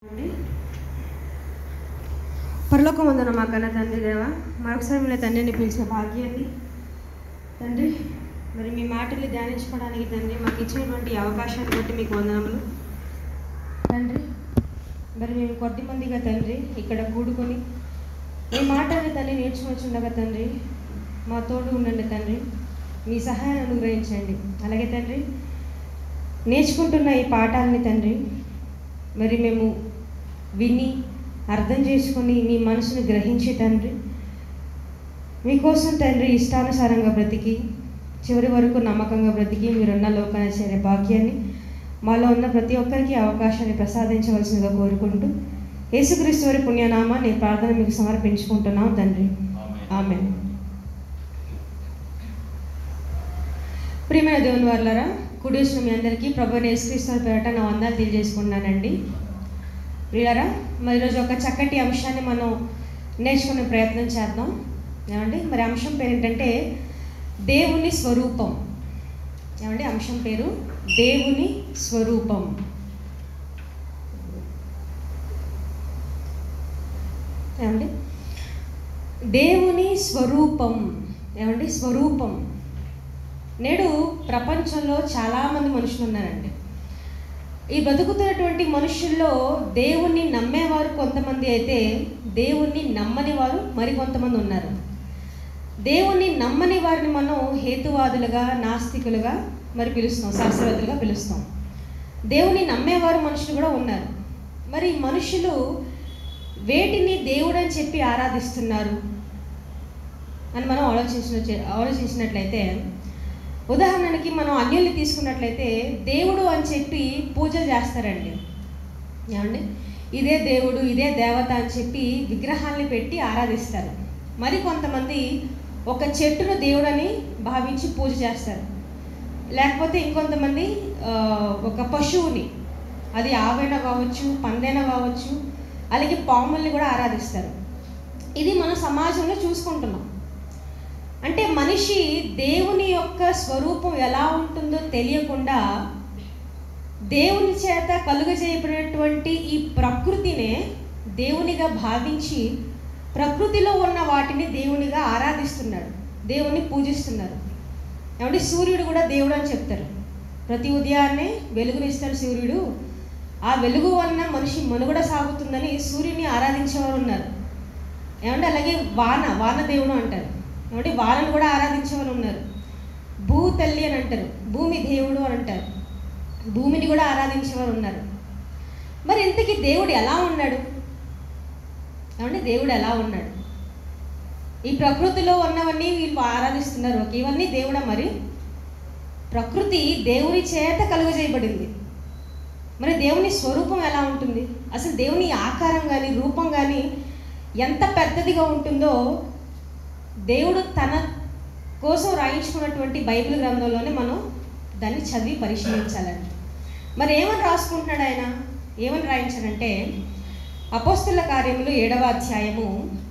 అండి పరలోకమందున మా కన్న తండ్రి దేవా మరొకసారి మీ తండ్రిని పిలిచిన భాగ్యాన్ని తండ్రి మరి మీ మాటల్ని ధ్యానించుకోవడానికి తండ్రి మాకు ఇచ్చినటువంటి అవకాశాన్ని బట్టి మీకు వందనములు తండ్రి మరి మేము కొద్ది మందిగా తండ్రి ఇక్కడ కూడుకొని మీ మాటల్ని తండ్రి నేర్చుకొచ్చుండగా తండ్రి మా తోడు ఉండండి తండ్రి మీ సహాయాన్ని అనుగ్రహించండి అలాగే తండ్రి నేర్చుకుంటున్న ఈ పాఠాలని తండ్రి మరి మేము విని అర్థం చేసుకొని మీ మనసును గ్రహించి తండ్రి మీకోసం తండ్రి ఇష్టానుసారంగా బ్రతికి చివరి వరకు నమ్మకంగా బ్రతికి మీరున్న లోకాన్ని చేరే భాగ్యాన్ని మాలో ఉన్న ప్రతి ఒక్కరికి అవకాశాన్ని ప్రసాదించవలసిందిగా కోరుకుంటూ యేసుక్రీస్తు వారి పుణ్యనామా నేను ప్రార్థన మీకు సమర్పించుకుంటున్నాం తండ్రి ఆమె ప్రియమైన దేవుని వారులారా కుడి వచ్చిన మీ అందరికీ ప్రభు యేసుక్రీస్తు వారి పేరట నా వందలు తెలియజేసుకున్నానండి ప్రియారా మరి ఈరోజు ఒక చక్కటి అంశాన్ని మనం నేర్చుకునే ప్రయత్నం చేద్దాం ఏమండి మరి అంశం పేరు ఏంటంటే దేవుని స్వరూపం ఏమండి అంశం పేరు దేవుని స్వరూపం ఏమండి దేవుని స్వరూపం ఏమండి స్వరూపం నేడు ప్రపంచంలో చాలామంది మనుషులు ఉన్నారండి ఈ బతుకుతున్నటువంటి మనుషుల్లో దేవుణ్ణి నమ్మేవారు కొంతమంది అయితే దేవుణ్ణి నమ్మని వారు మరికొంతమంది ఉన్నారు దేవుణ్ణి నమ్మని వారిని మనం హేతువాదులుగా నాస్తికులుగా మరి పిలుస్తాం శాస్త్రవేత్తలుగా పిలుస్తాం దేవుని నమ్మేవారు మనుషులు కూడా ఉన్నారు మరి ఈ మనుషులు వేటిని దేవుడు అని చెప్పి ఆరాధిస్తున్నారు అని మనం ఆలోచించిన ఆలోచించినట్లయితే ఉదాహరణకి మనం అన్యుల్ని తీసుకున్నట్లయితే దేవుడు అని చెప్పి పూజలు చేస్తారండి ఏమండి ఇదే దేవుడు ఇదే దేవత అని చెప్పి విగ్రహాల్ని పెట్టి ఆరాధిస్తారు మరి కొంతమంది ఒక చెట్టును దేవుడని భావించి పూజ చేస్తారు లేకపోతే ఇంకొంతమంది ఆ, ఒక పశువుని అది ఆవైనా కావచ్చు పందైనా కావచ్చు అలాగే పాముల్ని కూడా ఆరాధిస్తారు ఇది మన సమాజంలో చూసుకుంటున్నాం అంటే మనిషి దేవుని యొక్క స్వరూపం ఎలా ఉంటుందో తెలియకుండా దేవుని చేత కలుగజేయబడినటువంటి ఈ ప్రకృతినే దేవునిగా భావించి ప్రకృతిలో ఉన్న వాటిని దేవునిగా ఆరాధిస్తున్నాడు దేవుని పూజిస్తున్నారు ఏమంటే సూర్యుడు కూడా దేవుడు అని చెప్తారు ప్రతి ఉదయాన్నే వెలుగునిస్తాడు సూర్యుడు ఆ వెలుగు వలన మనిషి మనుగడ సాగుతుందని సూర్యుని ఆరాధించేవారు ఉన్నారు ఏమంటే అలాగే వాన వాన దేవుడు అంటారు ఏమంటే వానను కూడా ఆరాధించేవారు ఉన్నారు భూ తల్లి అని అంటారు భూమి దేవుడు అని అంటారు భూమిని కూడా ఆరాధించేవారు ఉన్నారు మరి ఇంతకీ దేవుడు ఎలా ఉన్నాడు ఏమంటే దేవుడు ఎలా ఉన్నాడు ఈ ప్రకృతిలో ఉన్నవన్నీ వీళ్ళు ఆరాధిస్తున్నారు ఓకే ఇవన్నీ దేవుడా మరి ప్రకృతి దేవుని చేత కలుగజేయబడింది మరి దేవుని స్వరూపం ఎలా ఉంటుంది అసలు దేవుని ఆకారం కానీ రూపం కానీ ఎంత పెద్దదిగా ఉంటుందో దేవుడు తన కోసం రాయించుకున్నటువంటి బైబిల్ గ్రంథంలోనే మనం దాన్ని చదివి పరిశీలించాలండి మరి ఏమని రాసుకుంటున్నాడు ఆయన ఏమని రాయించాడంటే అపోస్తుల కార్యములు ఏడవ అధ్యాయము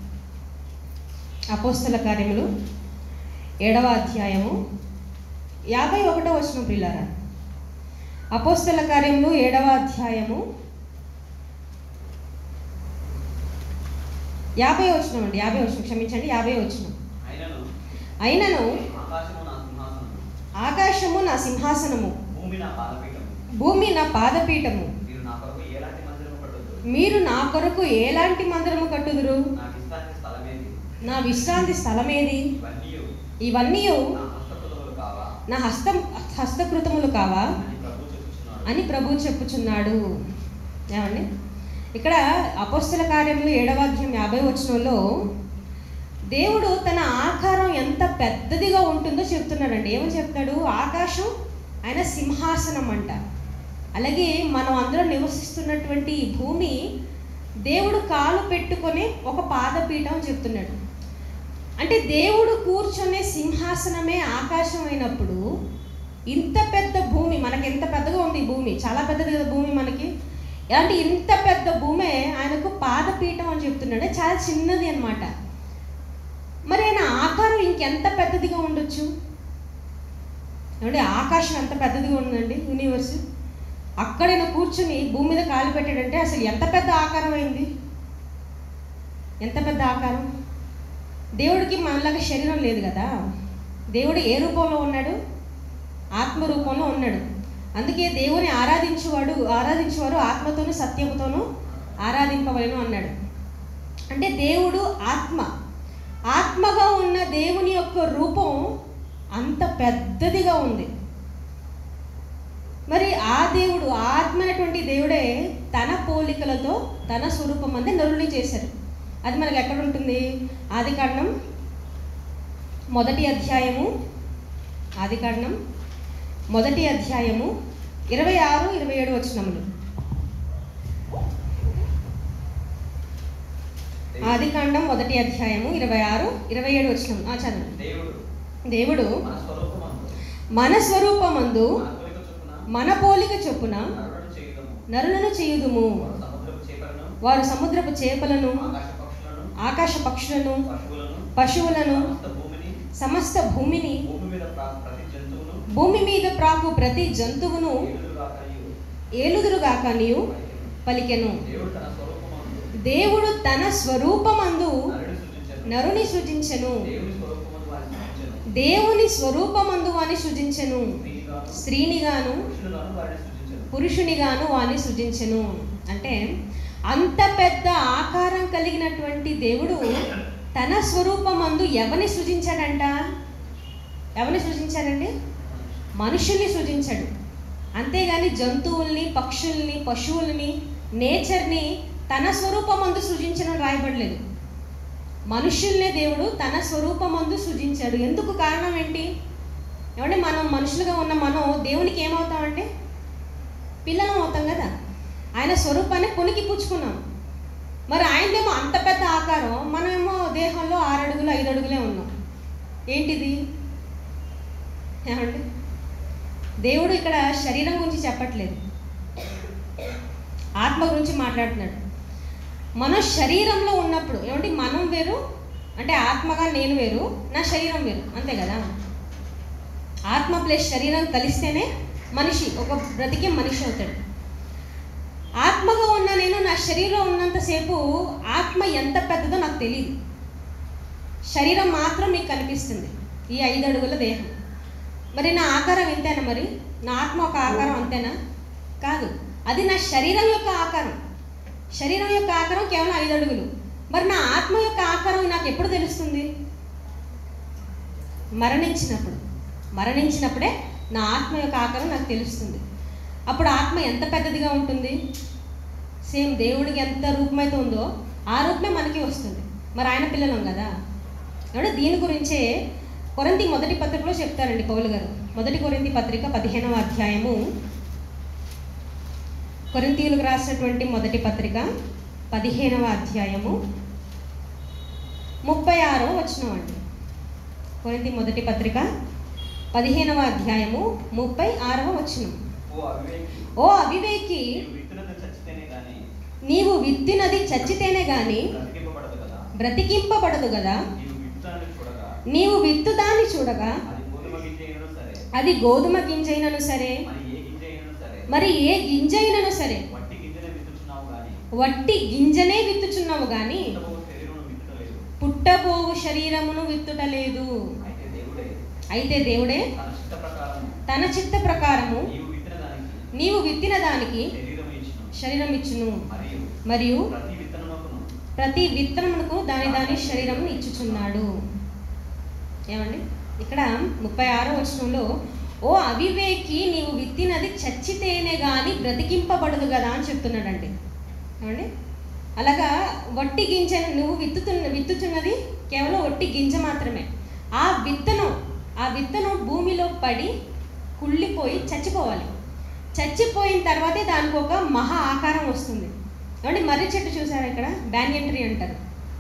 అపోస్తుల కార్యములు ఏడవ అధ్యాయము యాభై ఒకటో వచ్చిన పిల్లారా అపోస్తుల కార్యములు ఏడవ అధ్యాయము యాభై వచ్చిన అండి యాభై వచ్చిన క్షమించండి యాభై వచ్చిన అయినను అయినను ఆకాశము నా సింహాసనము ఆకాశము నా సింహాసనము భూమి నా పాదపీఠము భూమి నా పాదపీఠము మీరు నా కొరకు ఎలాంటి మందిరము కట్టొద్దు మీరు నా కొరకు ఎలాంటి మందిరము కట్టుదురు నాకు ఇష్టానికి స్థలమేది నా విశ్రాంతి స్థలమేది ఇవన్నీ ఇవన్నీ నా హస్తకృతములు కావా నా హస్తం హస్తకృతములు కావా అని ప్రభు చెప్పుచున్నాడు అని ప్రభు చెప్పుచున్నాడు ఏమండి ఇక్కడ అపోస్తల కార్యములు ఏడవ అధ్యాయం యాభై వచనంలో దేవుడు తన ఆకారం ఎంత పెద్దదిగా ఉంటుందో చెప్తున్నాడండి ఏమని చెప్తాడు ఆకాశం ఆయన సింహాసనం అంట అలాగే మనం అందరం నివసిస్తున్నటువంటి ఈ భూమి దేవుడు కాలు పెట్టుకొని ఒక పాదపీఠం అని చెప్తున్నాడు అంటే దేవుడు కూర్చునే సింహాసనమే ఆకాశం అయినప్పుడు ఇంత పెద్ద భూమి మనకి ఎంత పెద్దగా ఉంది ఈ భూమి చాలా పెద్దది కదా భూమి మనకి అంటే ఇంత పెద్ద భూమే ఆయనకు పాదపీఠం అని చెప్తున్నాడు చాలా చిన్నది అన్నమాట మరి ఆయన ఆకారం ఇంకెంత పెద్దదిగా ఉండొచ్చు ఏమంటే ఆకాశం ఎంత పెద్దదిగా ఉందండి యూనివర్స్ అక్కడ ఈయన కూర్చుని భూమి మీద కాలు పెట్టాడంటే అసలు ఎంత పెద్ద ఆకారం అయింది ఎంత పెద్ద ఆకారం దేవుడికి మనలాగా శరీరం లేదు కదా దేవుడు ఏ రూపంలో ఉన్నాడు ఆత్మ రూపంలో ఉన్నాడు అందుకే దేవుని ఆరాధించేవాడు ఆరాధించేవారు ఆత్మతోనూ సత్యముతోనూ ఆరాధింపవలను అన్నాడు అంటే దేవుడు ఆత్మ ఆత్మగా ఉన్న దేవుని యొక్క రూపం అంత పెద్దదిగా ఉంది మరి ఆ దేవుడు ఆ ఆత్మ అనేటువంటి దేవుడే తన పోలికలతో తన స్వరూపం అందే నరుని చేశారు అది మనకి ఎక్కడ ఉంటుంది ఆది కాండం మొదటి అధ్యాయము ఆది కాండం మొదటి అధ్యాయము ఇరవై ఆరు ఇరవై ఏడు వచ్చినములు ఆది కాండం మొదటి అధ్యాయము ఇరవై ఆరు ఇరవై ఏడు వచ్చిన చదవండి దేవుడు దేవుడు మన స్వరూపమందు మన స్వరూపమందు మన పోలిక చొప్పున మన పోలిక చొప్పున నరులను చేయుదము నరులను చేయుదుము వారు సముద్రపు చేపలను వారు సముద్రపు చేపలను ఆకాశ పక్షులను ఆకాశ పక్షులను పశువులను పశువులను సమస్త భూమిని సమస్త భూమిని భూమి మీద ప్రా- ప్రతి జంతువును భూమి మీద ప్రాకు ప్రతి జంతువును ఏలుదురుగా కలియు ఏలుదురుగాక నీవు పలికెను దేవుడు తన స్వరూపమందు దేవుడు తన స్వరూపమందు నరుని సృజించెను నరుని సృజించెను దేవుని స్వరూపమందు వారిని సృజించెను దేవుని స్వరూపమందు వాని సృజించెను స్త్రీగాను స్త్రీనిగాను పురుషులుగాను వారిని సృజించెను పురుషునిగాను వాని సృజించెను అంటే అంత పెద్ద ఆకారం కలిగినటువంటి దేవుడు తన స్వరూపమందు ఎవరిని సృజించాడంట ఎవరిని సృజించాడండి మనుషుల్ని సృజించాడు అంతేగాని జంతువుల్ని పక్షుల్ని పశువుల్ని నేచర్ని తన స్వరూపమందు సృజించడం రాయబడలేదు మనుషుల్నే దేవుడు తన స్వరూపమందు సృజించాడు ఎందుకు కారణం ఏంటి ఏమంటే మనం మనుషులుగా ఉన్న మనం దేవునికి ఏమవుతామంటే పిల్లలం అవుతాం కదా ఆయన స్వరూపాన్ని పునికి పుచ్చుకున్నాం మరి ఆయనదేమో అంత పెద్ద ఆకారం మనమేమో దేహంలో ఆరు అడుగులు ఐదు అడుగులే ఉన్నాం ఏంటిది ఏమండి దేవుడు ఇక్కడ శరీరం గురించి చెప్పట్లేదు ఆత్మ గురించి మాట్లాడుతున్నాడు మన శరీరంలో ఉన్నప్పుడు ఏమంటే మనం వేరు అంటే ఆత్మగా నేను వేరు నా శరీరం వేరు అంతే కదా ఆత్మ ప్లస్ శరీరం కలిస్తేనే మనిషి ఒక బ్రతికే మనిషి అవుతాడు ఆత్మగా ఉన్న నేను నా శరీరం ఉన్నంతసేపు ఆత్మ ఎంత పెద్దదో నాకు తెలియదు శరీరం మాత్రం మీకు కనిపిస్తుంది ఈ ఐదు అడుగుల దేహం మరి నా ఆకారం ఇంతేనా మరి నా ఆత్మ ఒక ఆకారం అంతేనా కాదు అది నా శరీరం యొక్క ఆకారం శరీరం యొక్క ఆకారం కేవలం ఐదు అడుగులు మరి నా ఆత్మ యొక్క ఆకారం నాకు ఎప్పుడు తెలుస్తుంది మరణించినప్పుడు మరణించినప్పుడే నా ఆత్మ యొక్క ఆకారం నాకు తెలుస్తుంది అప్పుడు ఆత్మ ఎంత పెద్దదిగా ఉంటుంది సేమ్ దేవుడికి ఎంత రూపమైతే ఉందో ఆ రూపమే మనకి వస్తుంది మరి ఆయన పిల్లలం కదా కాబట్టి దీని గురించే కొరంతి మొదటి పత్రికలో చెప్తారండి పౌలు గారు మొదటి కొరింతి పత్రిక పదిహేనవ అధ్యాయము కొరింతీయులకు రాసినటువంటి మొదటి పత్రిక పదిహేనవ అధ్యాయము ముప్పై ఆరో వచనం కొరింతి మొదటి పత్రిక పదిహేనవ అధ్యాయము ముప్పై ఆరవ వచనం ఓ అవివేకి ఓ అవివేకి నీవు విత్తునది చచ్చితేనే గాని నీవు విత్తినది చచ్చితేనే గాని బ్రతికింపబడదు కదా బ్రతికింపబడదు కదా నీవు విత్తుతాన్ని చూడగా నీవు విత్తుదాన్ని చూడగా అది గోధుమ గింజ అయినను సరే అది గోధుమ గింజైనను సరే మరి ఏ గింజ అయినను సరే మరి ఏ గింజైనను సరే వట్టి గింజనే విత్తుచున్నావు గాని వట్టి గింజనే విత్తుచున్నావు గాని పుట్టబోవు శరీరమును విత్తుటలేదు పుట్టబోవు శరీరమును విత్తుటలేదు అయితే దేవుడే అయితే దేవుడే తన చిత్త ప్రకారం తన చిత్త ప్రకారము నీవు విత్తిన దానికి నీవు విత్తిన దానికి శరీరం ఇచ్చును శరీరం ఇచ్చును మరియు మరియు ప్రతి విత్తనముకును ప్రతి విత్తనమునకు దాని దాని శరీరం ఇచ్చుచున్నాడు ఏమండి ఇక్కడ ముప్పై ఆరో వచనంలో ఓ అవివేకి నీవు విత్తినది చచ్చితేనే గాని బ్రతికింపబడదు కదా అని చెప్తున్నాడండి ఏమండి అలాగా వట్టి గింజ నువ్వు విత్తుతున్న విత్తుతున్నది కేవలం వట్టి గింజ మాత్రమే ఆ విత్తనం ఆ విత్తనం భూమిలో పడి కుళ్ళిపోయి చచ్చిపోవాలి చచ్చిపోయిన తర్వాతే దానికి ఒక మహా ఆకారం వస్తుంది ఏమంటే మర్రి చెట్టు చూసారా ఇక్కడ బ్యానియన్ ట్రీ అంటారు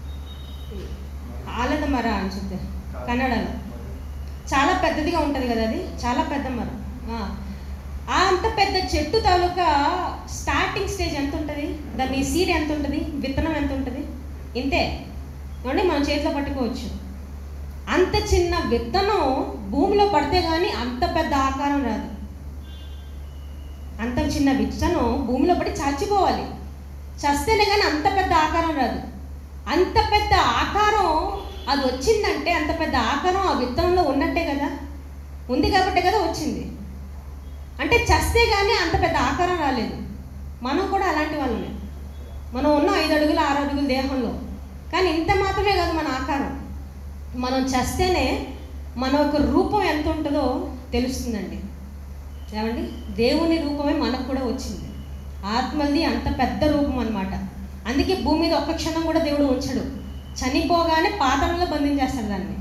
ఆలద మర అని చెప్తారు కన్నడలో చాలా పెద్దదిగా ఉంటుంది కదా అది చాలా పెద్ద మరం ఆ. ఆ అంత పెద్ద చెట్టు తాలూకా స్టార్టింగ్ స్టేజ్ ఎంత ఉంటుంది దాని సీడ్ ఎంత ఉంటుంది విత్తనం ఎంత ఉంటుంది ఇంతే ఏమంటే మనం చేతిలో పట్టుకోవచ్చు అంత చిన్న విత్తనం భూమిలో పడితే కానీ అంత పెద్ద ఆకారం రాదు అంత చిన్న విత్తనం భూమిలో పడి చచ్చిపోవాలి చస్తేనే కానీ అంత పెద్ద ఆకారం రాదు అంత పెద్ద ఆకారం అది వచ్చిందంటే అంత పెద్ద ఆకారం ఆ విత్తనంలో ఉన్నట్టే కదా ఉంది కాబట్టే కదా వచ్చింది అంటే చస్తే కానీ అంత పెద్ద ఆకారం రాలేదు మనం కూడా అలాంటి వాళ్ళమే మనం ఉన్న ఐదు అడుగులు ఆరు అడుగుల దేహంలో కానీ ఇంత మాత్రమే కాదు మన ఆకారం మనం చస్తేనే మన యొక్క రూపం ఎంత ఉంటుందో తెలుస్తుందండి ఏమండి దేవుని రూపమే మనకు కూడా వచ్చింది ఆత్మది అంత పెద్ద రూపం అన్నమాట అందుకే భూమి మీద ఒక్క క్షణం కూడా దేవుడు ఉంచడు చనిపోగానే పాతంలో బంధించేస్తాడు దాన్ని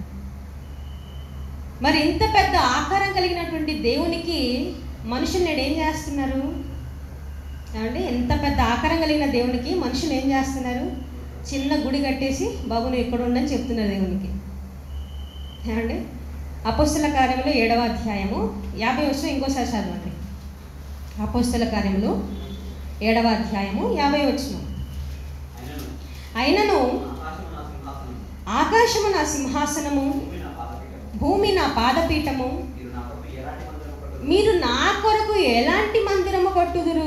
మరి ఇంత పెద్ద ఆకారం కలిగినటువంటి దేవునికి మనుషులు నేడు ఏం చేస్తున్నారు ఏమండి ఎంత పెద్ద ఆకారం కలిగిన దేవునికి మనుషులు ఏం చేస్తున్నారు చిన్న గుడి కట్టేసి బాబు నువ్వు ఇక్కడ ఉండని చెప్తున్నారు దేవునికి ఏమండి అపోస్తుల కార్యములు ఏడవ అధ్యాయము యాభై వచ్చిన ఇంకోసారి చదవండి అపోస్తుల కార్యములు ఏడవ అధ్యాయము యాభై వచ్చిన అయినను అయినను ఆకాశము నా సింహాసనము ఆకాశము నా సింహాసనము భూమి నా భూమి పాదపీఠము నా పాదపీఠము మీరు నా కొరకు ఎలాంటి మందిరము మీరు నా కొరకు ఎలాంటి మందిరము కట్టుదురు? కట్టుదురు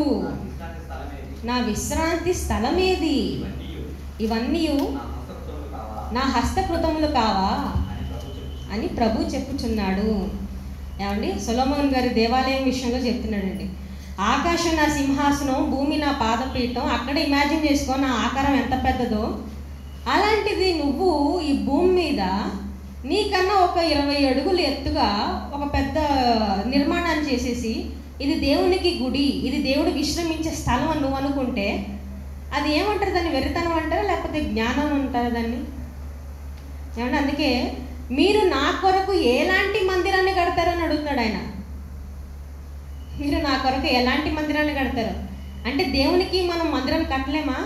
నా విశ్రాంతి స్థలమేది? నా విశ్రాంతి స్థలమేది ఇవన్నీ ఇవన్నీ నా హస్తకృతములు కావా? నా హస్తకృతములు కావా అని ప్రభు అని ప్రభు చెప్పుచున్నాడు. చెప్పుచున్నాడు ఏమండి సొలమోన్ గారి దేవాలయం విషయంలో చెప్తున్నాడండి ఆకాశం నా సింహాసనం భూమి నా పాదపీఠం అక్కడ ఇమాజిన్ చేసుకో నా ఆకారం ఎంత పెద్దదో అలాంటిది నువ్వు ఈ భూమి మీద నీకన్నా ఒక ఇరవై అడుగులు ఎత్తుగా ఒక పెద్ద నిర్మాణాన్ని చేసేసి ఇది దేవునికి గుడి ఇది దేవుడు విశ్రమించే స్థలం అని నువ్వు అనుకుంటే అది ఏమంటారు దాన్ని వెరితనం అంటారా లేకపోతే జ్ఞానం అంటారా దాన్ని ఏమంటే అందుకే మీరు నా కొరకు ఎలాంటి మందిరాన్ని కడతారని అడుగుతున్నాడు ఆయన మీరు నా కొరకు ఎలాంటి మందిరాన్ని కడతారు అంటే దేవునికి మనం మందిరాన్ని కట్టలేమా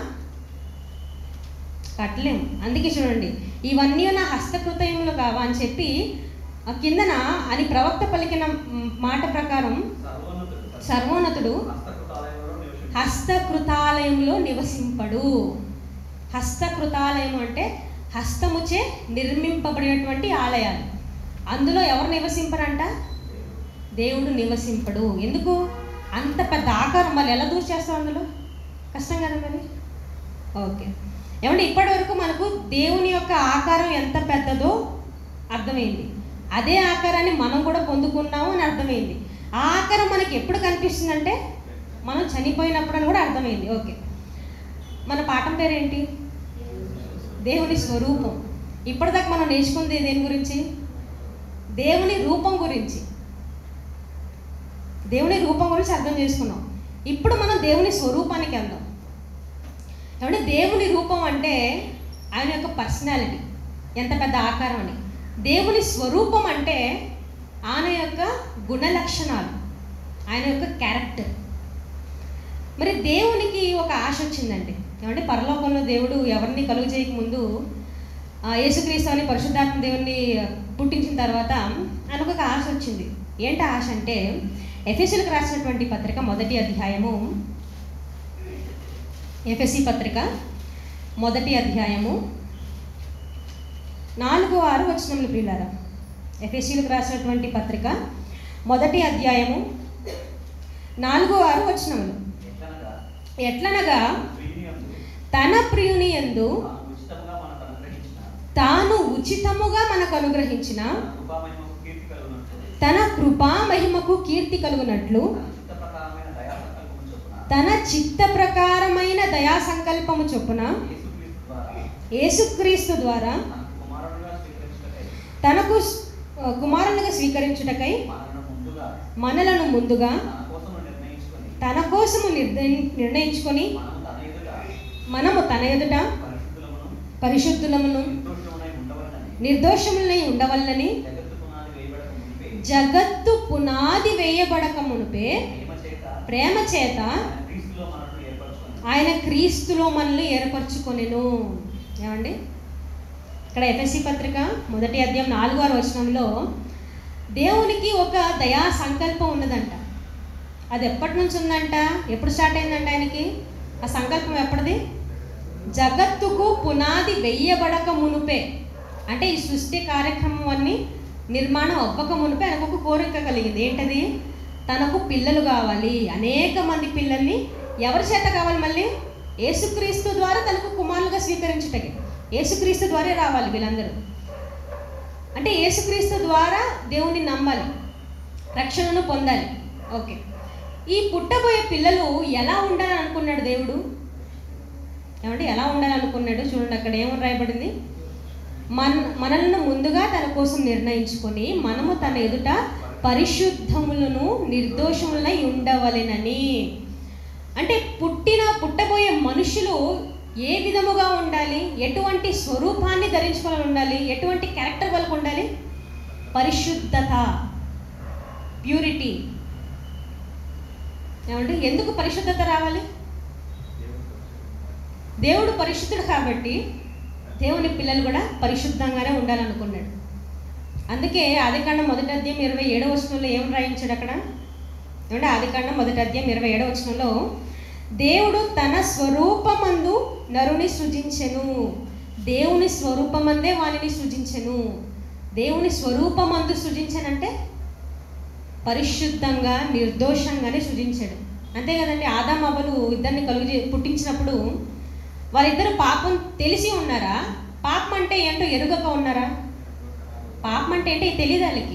కట్టలేము అందుకే చూడండి ఇవన్నీ నా హస్తకృతయములు కావా అని చెప్పి ఆ కిందన అని ప్రవక్త పలికిన మ్, మాట ప్రకారం సర్వోన్నతుడు సర్వోన్నతుడు హస్తకృతాలయంలో నివసించు. హస్తకృతాలయంలో నివసింపడు హస్తకృతాలయం అంటే హస్తముచే నిర్మింపబడినటువంటి ఆలయాలు అందులో ఎవరు నివసింపరంట దేవుడు నివసింపడు ఎందుకు అంత పెద్ద ఆకారం వాళ్ళు ఎలా దూరం చేస్తాం అందులో కష్టం కదా మరి ఓకే ఏమంటే ఇప్పటి వరకు మనకు దేవుని యొక్క ఆకారం ఎంత పెద్దదో అర్థమైంది అదే ఆకారాన్ని మనం కూడా పొందుకున్నాము అని అర్థమైంది ఆ ఆకారం మనకి ఎప్పుడు కనిపిస్తుందంటే మనం చనిపోయినప్పుడు అని కూడా అర్థమైంది ఓకే మన పాఠం పేరేంటి దేవుని స్వరూపం ఇప్పటిదాకా మనం నేర్చుకుంది దేని గురించి దేవుని రూపం గురించి దేవుని రూపం గురించి అర్థం చేసుకున్నాం ఇప్పుడు మనం దేవుని స్వరూపానికి వెళ్దాం ఏమంటే దేవుని రూపం అంటే ఆయన యొక్క పర్సనాలిటీ ఎంత పెద్ద ఆకారం అని దేవుని స్వరూపం అంటే ఆయన యొక్క గుణ లక్షణాలు ఆయన యొక్క క్యారెక్టర్ మరి దేవునికి ఒక ఆశ వచ్చిందండి ఏమంటే పరలోకంలో దేవుడు ఎవరిని కలుగు చేయక ముందు ఆ, యేసుక్రీస్తు అని పరిశుద్ధాత్మ దేవుని పుట్టించిన తర్వాత ఆయనకు ఒక ఆశ వచ్చింది ఏంటి ఆశ అంటే ఎఫెసులకు రాసినటువంటి పత్రిక మొదటి అధ్యాయము ఎఫెసి పత్రిక మొదటి అధ్యాయము నాలుగు ఆరు వచనములు ప్రియులారా ఎఫెసీలకు రాసినటువంటి పత్రిక మొదటి అధ్యాయము నాలుగు ఆరు వచనములు ఎట్లనగా ఎట్లనగా ప్రియునియందు తన ప్రియుని యందు తాను ఉచితముగా మనకు అనుగ్రహించిన తాను ఉచితముగా మనకు అనుగ్రహించిన తన కృపా మహిమకు కీర్తి తన కృపా మహిమకు కీర్తి కలుగునట్లు కలుగునట్లు తన చిత్త ప్రకారమైన దయా సంకల్పము చొప్పున తన చిత్త ప్రకారమైన దయా సంకల్పము చొప్పున యేసుక్రీస్తు ద్వారా యేసుక్రీస్తు ద్వారా తనకు కుమారుడుగా తనకు స్వీకరించుటకై ఆ, కుమారునిగా స్వీకరించుటకై మనలను ముందుగా మనలను ముందుగా తన కోసము నిర్ణయించుకొని తన కోసము నిర్ణయి నిర్ణయించుకొని మనము తన ఎదుట మనము తన ఎదుట పరిశుద్ధులమును పరిశుద్ధులమును నిర్దోషమునై ఉండవలనని నిర్దోషములై ఉండవల్లని జగత్తు పునాది వేయబడక జగత్తు పునాది వేయబడక మునిపే మునుపే ప్రేమ ప్రేమ చేత చేత ఆయన క్రీస్తులో మనల్ని ఆయన క్రీస్తులో మనల్ని ఏర్పరచుకొని ఏర్పరచుకొనెను ఏమండి ఇక్కడ ఎఫ్ఎస్సి పత్రిక మొదటి అధ్యాయం నాలుగో వచనంలో దేవునికి ఒక దయా సంకల్పం ఉన్నదంట అది ఎప్పటి నుంచి ఉందంట ఎప్పుడు స్టార్ట్ అయిందంట ఆయనకి ఆ సంకల్పం ఎప్పటిది జగత్తుకు పునాది వెయ్యబడక మునుపే అంటే ఈ సృష్టి కార్యక్రమం అన్ని నిర్మాణం అవ్వక మునిపే ఆయనకు ఒక కోరిక కలిగింది ఏంటది తనకు పిల్లలు కావాలి అనేక మంది పిల్లల్ని ఎవరి చేత కావాలి మళ్ళీ యేసుక్రీస్తు ద్వారా తనకు కుమారులుగా స్వీకరించుటకి యేసుక్రీస్తు ద్వారా రావాలి వీళ్ళందరూ అంటే యేసుక్రీస్తు ద్వారా దేవుని నమ్మాలి రక్షణను పొందాలి ఓకే ఈ పుట్టబోయే పిల్లలు ఎలా ఉండాలని అనుకున్నాడు దేవుడు ఏమంటే ఎలా ఉండాలనుకున్నాడు చూడండి అక్కడ ఏమని రాయబడింది మన మనల్ని ముందుగా తన కోసం నిర్ణయించుకొని మనము తన ఎదుట పరిశుద్ధములను నిర్దోషములై ఉండవలెనని అంటే పుట్టిన పుట్టబోయే మనుషులు ఏ విధముగా ఉండాలి ఎటువంటి స్వరూపాన్ని ధరించుకోవాలి ఉండాలి ఎటువంటి క్యారెక్టర్ వాళ్ళకు ఉండాలి పరిశుద్ధత ప్యూరిటీ ఏమంటే ఎందుకు పరిశుద్ధత రావాలి దేవుడు పరిశుద్ధుడు కాబట్టి దేవుని పిల్లలు కూడా పరిశుద్ధంగానే ఉండాలనుకున్నాడు అందుకే ఆదికాండం మొదటి అధ్యాయం ఇరవై ఏడవ వచనంలో ఏం రాయించాడు అక్కడ ఏమంటే ఆదికాండం మొదటి అధ్యాయం ఇరవై ఏడవ వచనంలో దేవుడు తన స్వరూపమందు నరుని సృజించెను దేవుని స్వరూపమందే వానిని సృజించెను దేవుని స్వరూపమందు సృజించనంటే పరిశుద్ధంగా నిర్దోషంగానే సృజించాడు అంతే కదండి ఆదాం అవ్వలు ఇద్దరిని కలుగు పుట్టించినప్పుడు వారిద్దరు పాపం తెలిసి ఉన్నారా పాపం అంటే ఏంటో ఎరుగక ఉన్నారా పాపం అంటే ఏంటో తెలియదు వాళ్ళకి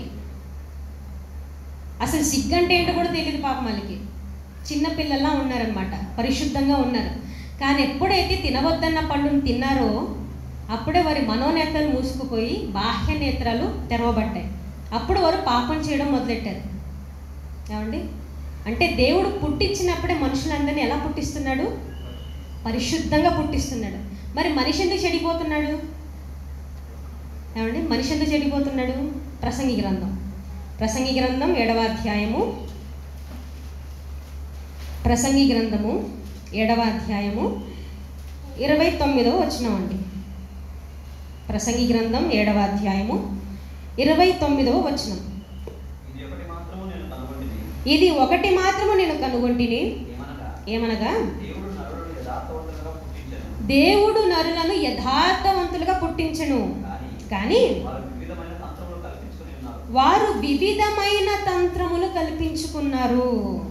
అసలు సిగ్గంటే ఏంటో కూడా తెలియదు పాపం వాళ్ళకి చిన్న పిల్లల్లా ఉన్నారనమాట పరిశుద్ధంగా ఉన్నారు కానీ ఎప్పుడైతే తినవద్దన్న పండును తిన్నారో అప్పుడే వారి మనోనేత్రాలు మూసుకుపోయి బాహ్య నేత్రాలు తెరవబడ్డాయి అప్పుడు వారు పాపం చేయడం మొదలెట్టారు ఏమండి అంటే దేవుడు పుట్టించినప్పుడే మనుషులందరినీ ఎలా పుట్టిస్తున్నాడు పరిశుద్ధంగా పుట్టిస్తున్నాడు మరి మనిషి ఎందుకు చెడిపోతున్నాడు ఏమండి మనిషి ఎందుకు చెడిపోతున్నాడు ప్రసంగి గ్రంథం ప్రసంగి గ్రంథం ఏడవ అధ్యాయము ప్రసంగి గ్రంథము ఏడవ అధ్యాయము ఇరవై తొమ్మిదవ వచనమండి ప్రసంగి గ్రంథం ఏడవ అధ్యాయము ఇరవై తొమ్మిదవ వచనం ఇది ఒకటి మాత్రము నేను కనుగొంటిని ఇది ఒకటి మాత్రము నేను కనుగొంటిని ఏమనగా ఏమనగా దేవుడు నరులను యథార్థవంతంగా పుట్టించను దేవుడు నరులను యథార్థవంతులుగా పుట్టించను కానీ కానీ వారు వివిధమైన తంత్రములు కల్పించుకుని ఉన్నారు వారు వివిధమైన తంత్రములు కల్పించుకున్నారు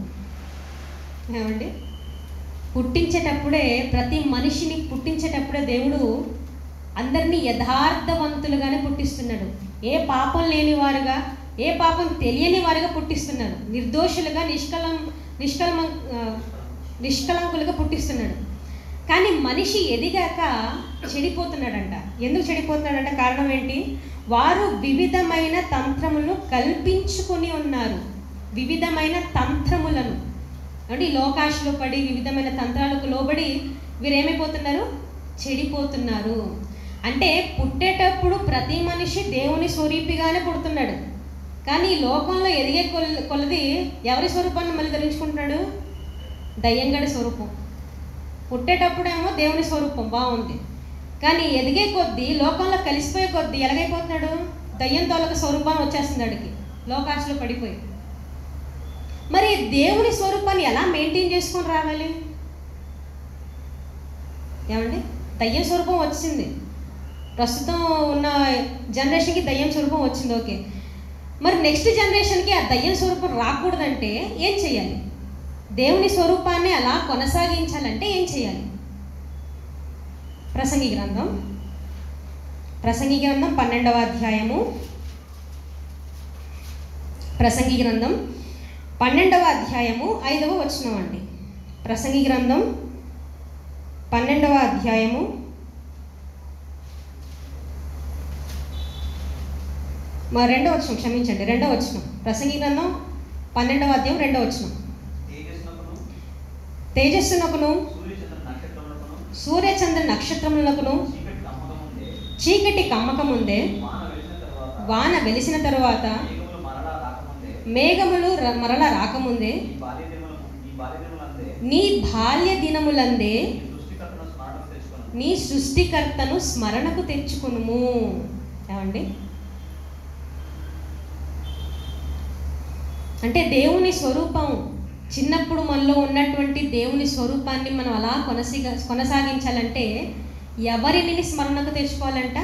ఏమండి పుట్టించేటప్పుడే ప్రతి మనిషిని పుట్టించేటప్పుడే దేవుడు అందరినీ యథార్థవంతులుగానే పుట్టిస్తున్నాడు ఏ పాపం లేని వారుగా ఏ పాపం తెలియని వారుగా పుట్టిస్తున్నాడు నిర్దోషులుగా నిష్కలం నిష్కలమ ఆ, నిష్కలంకులుగా పుట్టిస్తున్నాడు కానీ మనిషి ఎదిగాక చెడిపోతున్నాడంట ఎందుకు చెడిపోతున్నాడంట కారణం ఏంటి వారు వివిధమైన తంత్రములను కల్పించుకొని ఉన్నారు వివిధమైన తంత్రములను అంటే ఈ లోకాశలో పడి వివిధమైన తంత్రాలకు లోబడి వీరు ఏమైపోతున్నారు చెడిపోతున్నారు అంటే పుట్టేటప్పుడు ప్రతి మనిషి దేవుని స్వరూపిగానే పుడుతున్నాడు కానీ ఈ లోకంలో ఎదిగే కొల కొలది ఎవరి స్వరూపాన్ని మళ్ళీ ధరించుకుంటున్నాడు దయ్యంగడి స్వరూపం పుట్టేటప్పుడేమో దేవుని స్వరూపం బాగుంది కానీ ఎదిగే కొద్దీ లోకంలో కలిసిపోయే కొద్దీ ఎలాగైపోతున్నాడు దయ్యం తోలక స్వరూపాన్ని వచ్చేస్తుంది అడిగి లోకాశలో పడిపోయి మరి దేవుని స్వరూపాన్ని ఎలా మెయింటైన్ చేసుకొని రావాలి ఏమండి దయ్యం స్వరూపం వచ్చింది ప్రస్తుతం ఉన్న జనరేషన్కి దయ్యం స్వరూపం వచ్చింది ఓకే మరి నెక్స్ట్ జనరేషన్కి ఆ దయ్యం స్వరూపం రాకూడదంటే ఏం చేయాలి దేవుని స్వరూపాన్ని అలా కొనసాగించాలంటే ఏం చేయాలి ప్రసంగి గ్రంథం ప్రసంగి గ్రంథం పన్నెండవ అధ్యాయము ప్రసంగి గ్రంథం పన్నెండవ అధ్యాయము ఐదవ వచనం అండి ప్రసంగి గ్రంథం పన్నెండవ అధ్యాయము మా రెండవ వచనం క్షమించండి రెండవ వచనం ప్రసంగి గ్రంథం పన్నెండవ అధ్యాయం రెండవ వచనం తేజస్సునకును తేజస్సునకును సూర్యచంద్ర నక్షత్రములకును సూర్యచంద్ర నక్షత్రములకును చీకటి కమ్మకముందే చీకటి కమ్మకముందే వాన వెలిసిన తర్వాత వాన వెలిసిన తరువాత మేఘములు మరలా రాకముందే మేఘములు ర- మరల రాకముందే ఈ బాల్య దినముల ఈ బాల్య దినములందే నీ బాల్య దినములందే ఈ సృష్టికర్తను స్మరణ తెచ్చుకున్నాను నీ సృష్టికర్తను స్మరణకు తెచ్చుకునుము ఏమండి అంటే దేవుని స్వరూపం చిన్నప్పుడు మనలో ఉన్నటువంటి దేవుని స్వరూపాన్ని మనం అలా కొనసిగ కొనసాగించాలంటే ఎవరిని స్మరణకు తెచ్చుకోవాలంట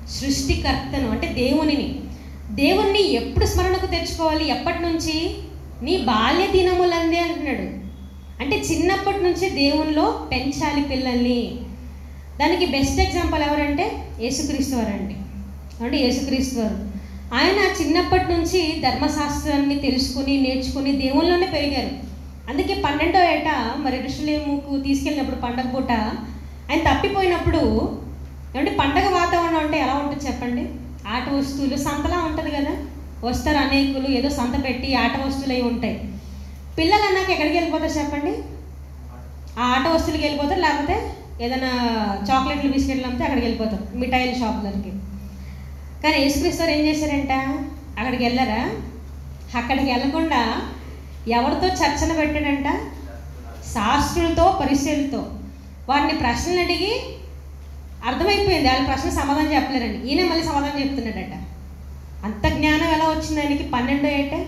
సృష్టికర్తను అంటే దేవునిని దేవుణ్ణి ఎప్పుడు స్మరణకు తెచ్చుకోవాలి ఎప్పటి నుంచి నీ బాల్య దినములందే అంటున్నాడు అంటే చిన్నప్పటి నుంచి దేవునిలో పెంచాలి పిల్లల్ని దానికి బెస్ట్ ఎగ్జాంపుల్ ఎవరంటే యేసుక్రీస్తు వారు అండి అంటే యేసుక్రీస్తు వారు ఆయన చిన్నప్పటి నుంచి ధర్మశాస్త్రాన్ని తెలుసుకుని నేర్చుకుని దేవుళ్ళలోనే పెరిగారు అందుకే పన్నెండో ఏట మరి ఋషులేముకు తీసుకెళ్ళినప్పుడు పండగ పూట ఆయన తప్పిపోయినప్పుడు ఏమంటే పండగ వాతావరణం అంటే ఎలా ఉంటుంది చెప్పండి ఆట వస్తువులు సంతలా ఉంటుంది కదా వస్తారు అనేకులు ఏదో సంత పెట్టి ఆట వస్తువులు అవి ఉంటాయి పిల్లలు అన్నాక ఎక్కడికి వెళ్ళిపోతారు చెప్పండి ఆ ఆట వస్తువులకి వెళ్ళిపోతారు లేకపోతే ఏదైనా చాక్లెట్లు బిస్కెట్లు అమ్మితే అక్కడికి వెళ్ళిపోతారు మిఠాయిల షాపులకి కానీ యేసుక్రీస్తు వారు ఏం చేశారంట అక్కడికి వెళ్ళారా అక్కడికి వెళ్ళకుండా ఎవరితో చర్చన పెట్టాడంట శాస్త్రులతో పరిశీలతో వారిని ప్రశ్నలు అడిగి అర్థమైపోయింది వాళ్ళ ప్రశ్న సమాధానం చెప్పలేరండి ఈయన మళ్ళీ సమాధానం చెప్తున్నాడట అంత జ్ఞానం ఎలా వచ్చింది ఆయనకి పన్నెండో ఏటే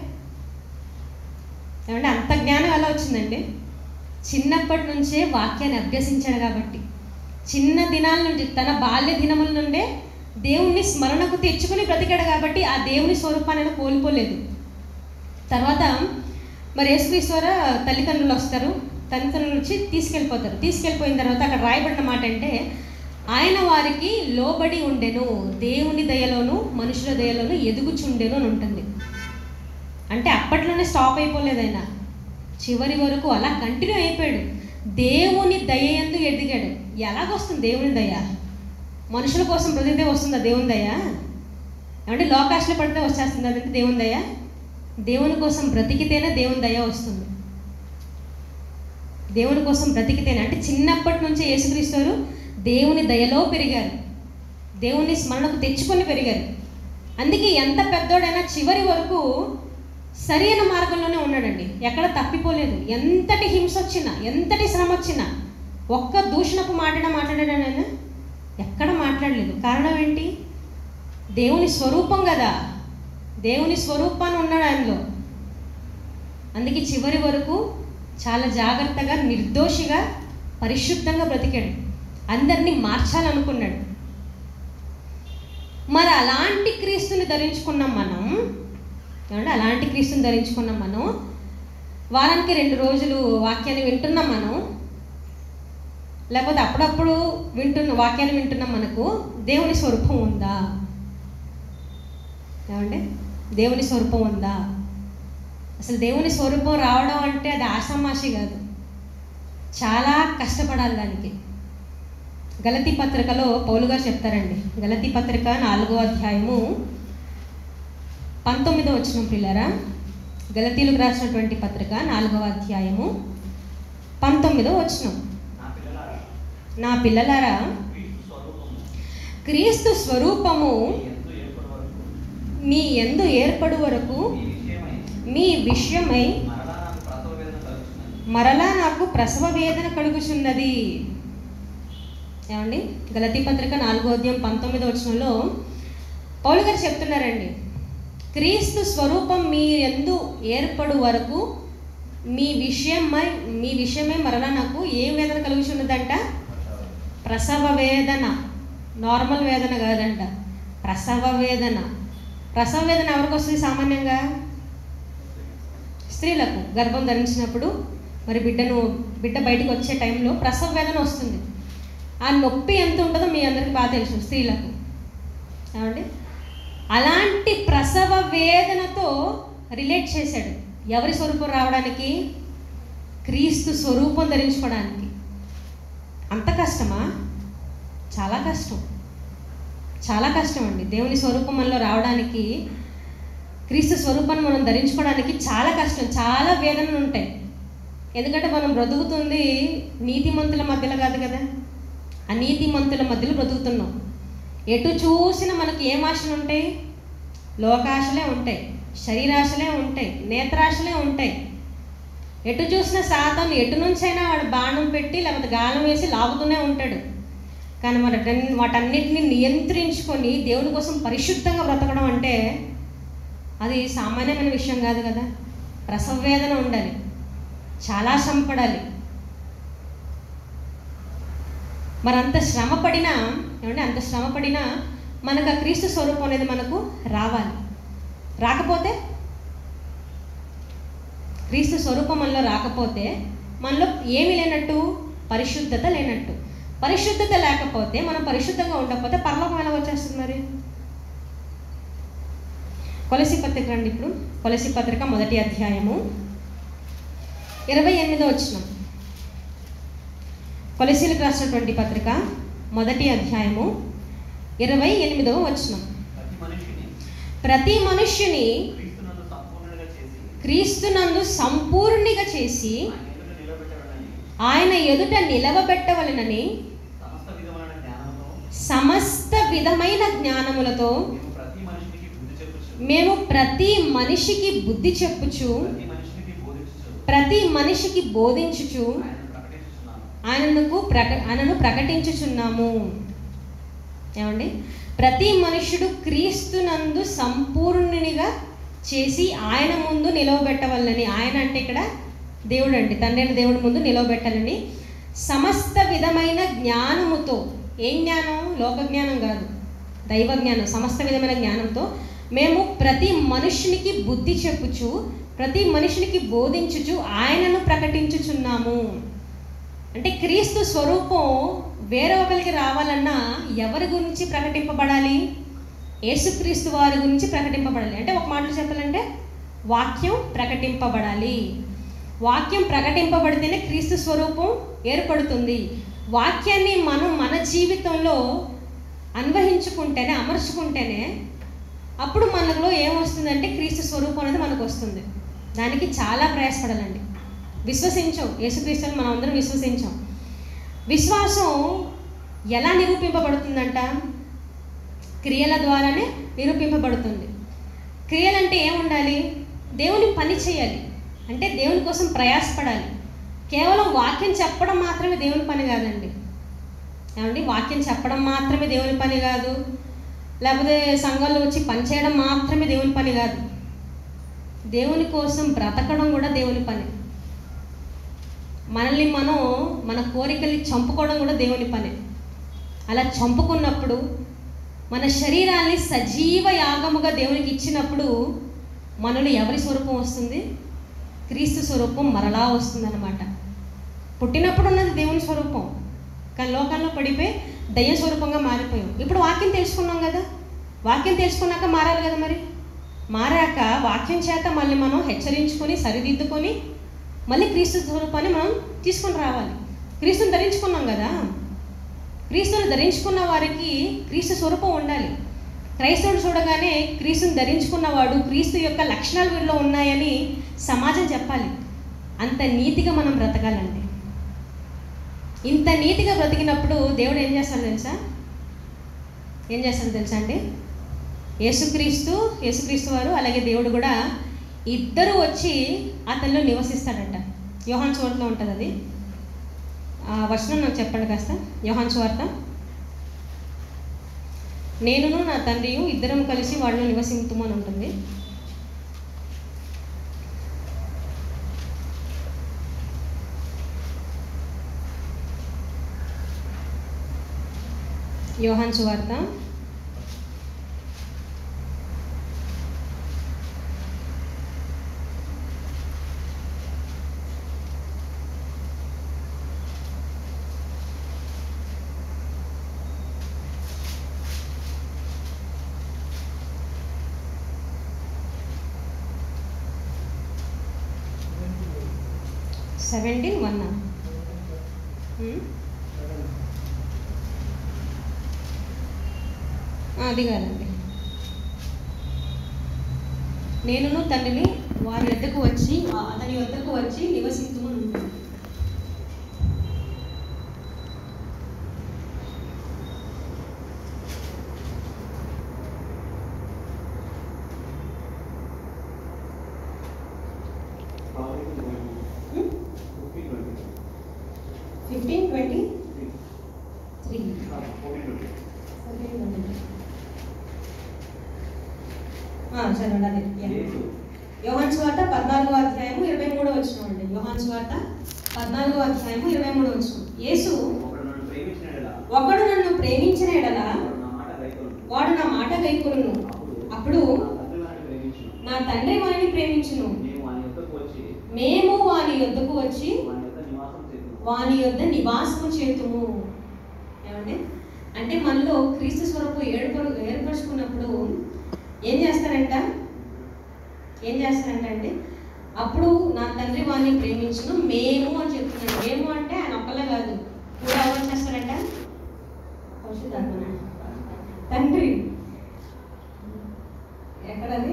ఏమంటే అంత జ్ఞానం ఎలా వచ్చిందండి చిన్నప్పటి నుంచే వాక్యాన్ని అభ్యసించాడు కాబట్టి చిన్న దినాల నుండి తన బాల్య దినముల నుండే దేవుణ్ణి స్మరణకు తెచ్చుకుని బ్రతికాడు కాబట్టి ఆ దేవుని స్వరూపాన్ని ఆయన కోల్పోలేదు తర్వాత మరి యేసుక్రీశ్వర తల్లిదండ్రులు వస్తారు తల్లిదండ్రులు వచ్చి తీసుకెళ్ళిపోతారు తీసుకెళ్ళిపోయిన తర్వాత అక్కడ రాయబడిన మాట అంటే ఆయన వారికి లోబడి ఉండెను దేవుని దయలోను మనుషుల దయలోను ఎదుగుచుండెను అని ఉంటుంది అంటే అప్పట్లోనే స్టాప్ అయిపోలేదు ఆయన చివరి వరకు అలా కంటిన్యూ అయిపోయాడు దేవుని దయ ఎందు ఎదిగాడు ఎలాగొస్తుంది దేవుని దయ మనుషుల కోసం బ్రతికితే వస్తుందా దేవుని దయ ఏమంటే లోకాశలు పడితే వచ్చేస్తుంది అదంటే దేవుని దయ దేవుని కోసం బ్రతికితేనే దేవుని దయ వస్తుంది దేవుని కోసం బ్రతికితేనే అంటే చిన్నప్పటి నుంచే యేసుక్రీస్తువారు దేవుని దయలో పెరిగారు దేవుని స్మరణకు తెచ్చుకొని పెరిగారు అందుకే ఎంత పెద్దోడైనా చివరి వరకు సరైన మార్గంలోనే ఉన్నాడండి ఎక్కడ తప్పిపోలేదు ఎంతటి హింస వచ్చినా ఎంతటి శ్రమ వచ్చినా ఒక్క దూషణపు మాట్లాడ మాట్లాడాడు ఆయన ఎక్కడ మాట్లాడలేదు కారణం ఏంటి దేవుని స్వరూపం కదా దేవుని స్వరూపాన్ని ఉన్నాడు ఆయనలో అందుకే చివరి వరకు చాలా జాగ్రత్తగా నిర్దోషిగా పరిశుద్ధంగా బ్రతికాడు అందరినీ మార్చాలనుకున్నాడు మరి అలాంటి క్రీస్తుని ధరించుకున్నాం మనం ఏమంటే అలాంటి క్రీస్తుని ధరించుకున్నాం మనం వారానికి రెండు రోజులు వాక్యాన్ని వింటున్నాం మనం లేకపోతే అప్పుడప్పుడు వింటున్న వాక్యాన్ని వింటున్నాం మనకు దేవుని స్వరూపం ఉందా ఏమండి దేవుని స్వరూపం ఉందా అసలు దేవుని స్వరూపం రావడం అంటే అది ఆషామాషి కాదు చాలా కష్టపడాలి దానికి గలతి పత్రికలో పౌలు గారు చెప్తారండి గలతి పత్రిక నాలుగో అధ్యాయము పంతొమ్మిదో వచ్చిన పిల్లరా గలతీలకు రాసినటువంటి పత్రిక నాలుగవ అధ్యాయము పంతొమ్మిదో వచనం నా పిల్లలారా నా పిల్లలారా క్రీస్తు స్వరూపము క్రీస్తు స్వరూపము మీ యందు ఏర్పడు వరకు మీ ఎందు ఏర్పడు వరకు మీ విషయమై మీ విషయమై మరలా నాకు ప్రసవ వేదన కలుగుతున్నది మరలా నాకు ప్రసవ వేదన కలుగుచున్నది ఏమండి గలతీ పత్రిక నాలుగో అధ్యాయం పంతొమ్మిదో వచనంలో పౌలు గారు చెప్తున్నారండి క్రీస్తు స్వరూపం మీ ఎందు ఏర్పడు వరకు మీ విషయమై మీ విషయమై మరలా నాకు ఏ వేదన కలుగుచున్నదంట ప్రసవ వేదన నార్మల్ వేదన కాదంట ప్రసవ వేదన ప్రసవ వేదన ఎవరికి వస్తుంది సామాన్యంగా స్త్రీలకు గర్భం ధరించినప్పుడు మరి బిడ్డను బిడ్డ బయటికి వచ్చే టైంలో ప్రసవ వేదన వస్తుంది ఆ నొప్పి ఎంత ఉంటుందో మీ అందరికీ బాగా తెలుసు స్త్రీలకు ఏమండి అలాంటి ప్రసవ వేదనతో రిలేట్ చేశాడు ఎవరి స్వరూపం రావడానికి క్రీస్తు స్వరూపం ధరించుకోవడానికి అంత కష్టమా చాలా కష్టం చాలా కష్టం అండి దేవుని స్వరూపం మనలో రావడానికి క్రీస్తు స్వరూపాన్ని మనం ధరించుకోవడానికి చాలా కష్టం చాలా వేదనలు ఉంటాయి ఎందుకంటే మనం బ్రతుకుతుంది నీతిమంతుల మధ్యలో కాదు కదా అనీతిమంతుల మధ్యలో బ్రతుకుతున్నాం ఎటు చూసినా మనకి ఏం ఆశలు ఉంటాయి లోకాశలే ఉంటాయి శరీరాశలే ఉంటాయి నేత్రాశలే ఉంటాయి ఎటు చూసిన సాతాను ఎటు నుంచైనా వాడు బాణం పెట్టి లేకపోతే గాలం వేసి లాగుతూనే ఉంటాడు కానీ మరి వాటన్- వాటన్నిటిని నియంత్రించుకొని దేవుని కోసం పరిశుద్ధంగా బ్రతకడం అంటే అది సామాన్యమైన విషయం కాదు కదా ప్రసవ వేదన ఉండాలి చాలా శ్రమ పడాలి మరి అంత శ్రమ పడినా ఏమంటే అంత శ్రమ పడినా మనకు ఆ క్రీస్తు స్వరూపం అనేది మనకు రావాలి రాకపోతే క్రీస్తు స్వరూపం మనలో రాకపోతే మనలో ఏమి లేనట్టు పరిశుద్ధత లేనట్టు పరిశుద్ధత లేకపోతే మనం పరిశుద్ధంగా ఉండకపోతే పరలోకం ఎలా వచ్చేస్తుంది మరి కొలసి పత్రిక రండి ఇప్పుడు కొలసి పత్రిక మొదటి అధ్యాయము ఇరవై ఎనిమిదో వచ్చిన కొలసీలకు రాసినటువంటి పత్రిక మొదటి అధ్యాయము ఇరవై ఎనిమిదవ వచనం ప్రతి మనిషిని ప్రతి మనుష్యుని క్రీస్తునందు సంపూర్ణంగా చేసి క్రీస్తునందు సంపూర్ణిగా చేసి ఆయన ఎదుట నిలబెట్టబడనని ఆయన ఎదుట నిలవబెట్టవలనని సమస్త విధమైన జ్ఞానంతో సమస్త విధమైన జ్ఞానములతో మేము ప్రతి మనిషికి బుద్ధి మేము ప్రతి మనిషికి బుద్ధి చెప్పుచు చెప్పుచు ప్రతి మనిషికి బోధించు ప్రతి మనిషికి బోధించుచు ఆయన ప్రకటిస్తున్నాను ఆయనకు ప్రక ఆయనను ప్రకటించుచున్నాము ఏమండి ప్రతి మనుష్యుడు క్రీస్తునందు సంపూర్ణునిగా చేసి ఆయన ముందు నిలవబెట్టవాలని ఆయన అంటే ఇక్కడ దేవుడు అండి తండ్రి అయిన దేవుడి ముందు నిలవబెట్టాలని సమస్త విధమైన జ్ఞానముతో ఏం జ్ఞానం లోక జ్ఞానం కాదు దైవ జ్ఞానం సమస్త విధమైన జ్ఞానంతో మేము ప్రతి మనుషునికి బుద్ధి చెప్పుచు ప్రతి మనుషునికి బోధించుచు ఆయనను ప్రకటించుచున్నాము అంటే క్రీస్తు స్వరూపం వేరే ఒకరికి రావాలన్నా ఎవరి గురించి ప్రకటింపబడాలి యేసుక్రీస్తు వారి గురించి ప్రకటింపబడాలి అంటే ఒక మాటలో చెప్పాలంటే వాక్యం ప్రకటింపబడాలి వాక్యం ప్రకటింపబడితేనే క్రీస్తు స్వరూపం ఏర్పడుతుంది వాక్యాన్ని మనం మన జీవితంలో అన్వహించుకుంటేనే అమర్చుకుంటేనే అప్పుడు మనలో ఏమొస్తుందంటే క్రీస్తు స్వరూపం అనేది మనకు వస్తుంది దానికి చాలా ప్రయాసపడాలండి విశ్వసించాం యేసుక్రీస్తుని మనం అందరం విశ్వసించాం విశ్వాసం ఎలా నిరూపింపబడుతుందంట క్రియల ద్వారానే నిరూపింపబడుతుంది క్రియలంటే ఏముండాలి దేవుని పని చేయాలి అంటే దేవుని కోసం ప్రయాసపడాలి కేవలం వాక్యం చెప్పడం మాత్రమే దేవుని పని కాదండి ఏమండి వాక్యం చెప్పడం మాత్రమే దేవుని పని కాదు లేకపోతే సంఘంలో వచ్చి పనిచేయడం మాత్రమే దేవుని పని కాదు దేవుని కోసం బ్రతకడం కూడా దేవుని పని మనల్ని మనం మన కోరికల్ని చంపుకోవడం కూడా దేవుని పని అలా చంపుకున్నప్పుడు మన శరీరాన్ని సజీవ యాగముగా దేవునికి ఇచ్చినప్పుడు మనలో ఎవరి స్వరూపం వస్తుంది క్రీస్తు స్వరూపం మరలా వస్తుందన్నమాట పుట్టినప్పుడు ఉన్నది దేవుని స్వరూపం కానీ లోకాల్లో పడిపోయి దయ్య స్వరూపంగా మారిపోయాం ఇప్పుడు వాక్యం తెలుసుకున్నాం కదా వాక్యం తెలుసుకున్నాక మారాలి కదా మరి మారాక వాక్యం చేత మళ్ళీ మనం హెచ్చరించుకొని సరిదిద్దుకొని మళ్ళీ క్రీస్తు స్వరూపాన్ని మనం తీసుకొని రావాలి క్రీస్తుని ధరించుకున్నాం కదా క్రీస్తుని ధరించుకున్న వారికి క్రీస్తు స్వరూపం ఉండాలి క్రైస్తవుడు చూడగానే క్రీస్తుని ధరించుకున్నవాడు క్రీస్తు యొక్క లక్షణాలు వీరిలో ఉన్నాయని సమాజం చెప్పాలి అంత నీతిగా మనం బ్రతకాలండి ఇంత నీతిగా బ్రతికినప్పుడు దేవుడు ఏం చేస్తాడు తెలుసా ఏం చేస్తాడు తెలుసా అండి యేసుక్రీస్తు యేసుక్రీస్తు వారు అలాగే దేవుడు కూడా ఇద్దరు వచ్చి అతనిలో నివసిస్తాడంట యోహాన్ సువార్తలో ఉంటుంది అది ఆ వచనం నాకు చెప్పండి కాస్త యోహాన్ సువార్త నేనును నా తండ్రియు ఇద్దరం కలిసి వాళ్ళు నివసింతుము అని ఉంటుంది యోహాన్ సువార్త సెవెంటీన్ వన్ అది కాదండి నేనును తండ్రిని వారి వద్దకు వచ్చి ఆ అతని వద్దకు వచ్చి నివసించుమని ఉంటుంది ఫిఫ్టీన్ ట్వంటీ త్రీ చదవండి అదే యేసు యోహాన్ స్వార్త పద్నాలుగో అధ్యాయము ఇరవై మూడో వచ్చిన అండి యోహాన్ స్వార్త పద్నాలుగో అధ్యాయము ఇరవై మూడో వచ్చిన యేసు ఒకడు నన్ను ప్రేమించిన యెడల ఒకడు నన్ను ప్రేమించిన ఎడల వాడు నా మాట గైకొనును. వాడు నా మాట గైకొను అప్పుడు నా తండ్రి వారిని ప్రేమించును. నా తండ్రి వారిని ప్రేమించును మేము ఆయన యొద్దకు వచ్చి వచ్చి మేము వాని యొద్దకు వచ్చి వాని యొక్క నివాసం చేతుము వాని యొద్ద నివాసము చేతుము ఏమండి అంటే మనలో క్రీస్తు స్వరూపు ఏడుపరు ఏర్పరుచుకున్నప్పుడు ఏం చేస్తారంట ఏం చేస్తారంట అంటే అప్పుడు నా తండ్రి వాడిని ప్రేమించును మేము అని చెప్తున్నాడు మేము అంటే ఆయన ఒక్కలే కాదు కూడా ఎవరు చేస్తారంట పరిశుద్ధాత్మన తండ్రి ఎక్కడది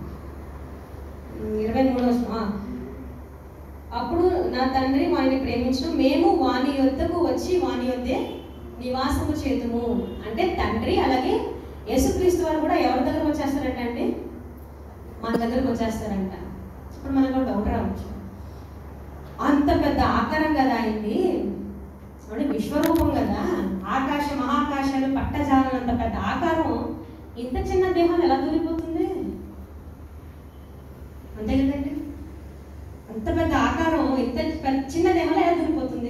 ఇరవై మూడో అప్పుడు నా తండ్రి వాడిని ప్రేమించడం మేము వాని యొద్దకు వచ్చి వాని యొద్దే నివాసము చేతుము అంటే తండ్రి అలాగే యేసుక్రీస్తు వారు కూడా ఎవరి దగ్గరకు వచ్చేస్తారంట అండి మన దగ్గరకు వచ్చేస్తారంట ఇప్పుడు మనకు డౌట్ రావచ్చు అంత పెద్ద ఆకారం కదా అయింది అంటే విశ్వరూపం కదా ఆకాశ మహాకాశాలు పట్టజాలనంత పెద్ద ఆకారం ఇంత చిన్న దేహం ఎలా దూరిపోతుంది అంతే కదండి అంత పెద్ద ఆకారం ఇంత పెద్ద చిన్న దేహంలో ఎలా దూరిపోతుంది